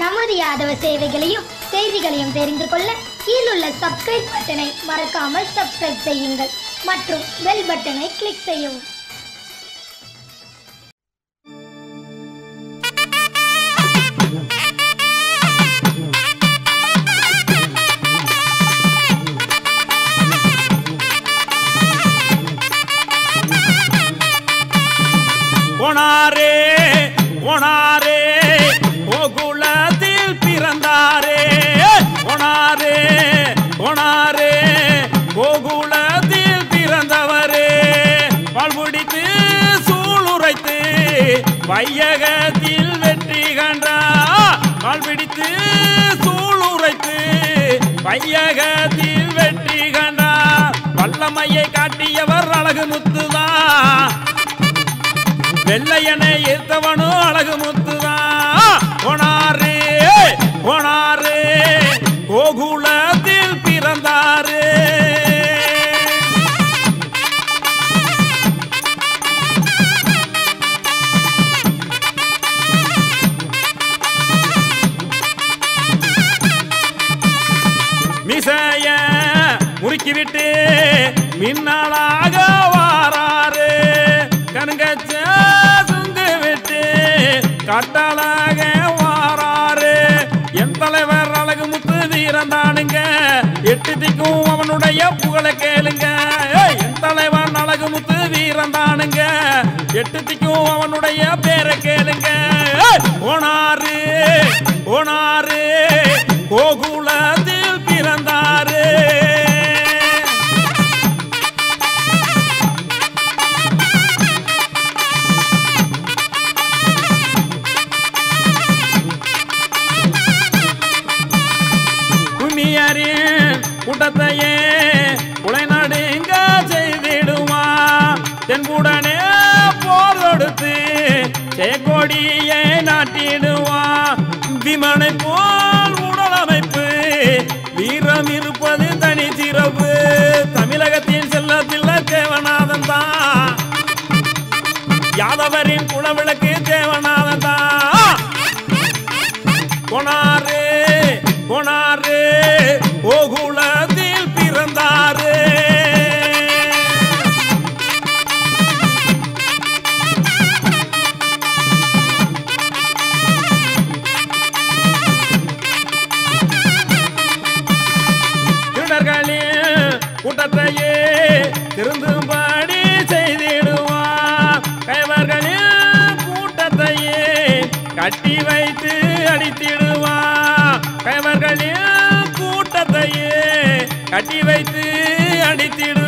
நமது யாதவ சேவைகளையும் செய்திகளையும் தெரிந்து கொள்ள கீழுள்ள சப்ஸ்கிரைப் பட்டனை மறக்காமல் சப்ஸ்கிரைப் செய்யுங்கள் மற்றும் பெல் பட்டனை கிளிக் செய்யவும் போனாரே போனாரே கோகுலத்தில் பிறந்தாரே போனாரே போனாரே கோகுலத்தில் பிறந்தவரே வாழ்முடித்து சூளுரைத்து வையகத்தில் வெற்றி கண்டார் வாழ்பிடித்து சூளுரைத்து வையகத்தில் வெற்றி கண்டார் வல்லமையை காட்டியவர் அழகு முத்துதான் வெள்ளையனை ஈர்த்தவனும் அழகு முத்துதான் போனாரே போனாரே கோகுலத்தில் பிறந்தாரே மிசைய முறுக்கிவிட்டு மின்னாளாக வாராரு கருங்கச்ச சுங்கு விட்டு கட்டளாக வாராரு என் தலைவர் அழகு முத்து வீரந்தானுங்க எட்டு திக்கும் அவனுடைய புகழை கேளுங்க ஏய், என் தலைவன் அழகு முத்து வீரந்தானுங்க எட்டு திக்கும் அவனுடைய பேரை கேளுங்க ஏய், போனாரு போனாரு கோகுலத்தில் பிறந்தாரு கும்மியாரின் கூட்டத்தையே உளைநாடுங்க செய்திடுவான் தென்புடனே போர் தொடுத்து சேக்கோடியை நாட்டிடுவான் விமனை போல் உடல் அமைப்பு வீரம் இருப்பது தனி சிறப்பு தமிழகத்தின் செல்ல பிள்ளை தேவநாதன் தான் யாதவரின் குலவிளக்கு தேவநாதன் தான் போனாரு போனாரு ஓகுலத்தில் பிறந்தாரு திருடர்களின் கூட்டத்தையே திருந்தும்படி செய்திடுவான் கைவர்களின் கூட்டத்தையே கட்டி வைத்து அடித்திடுவான் கைவர்களின் கூட்டத்தையே கட்டி வைத்து அடித்திடுவான்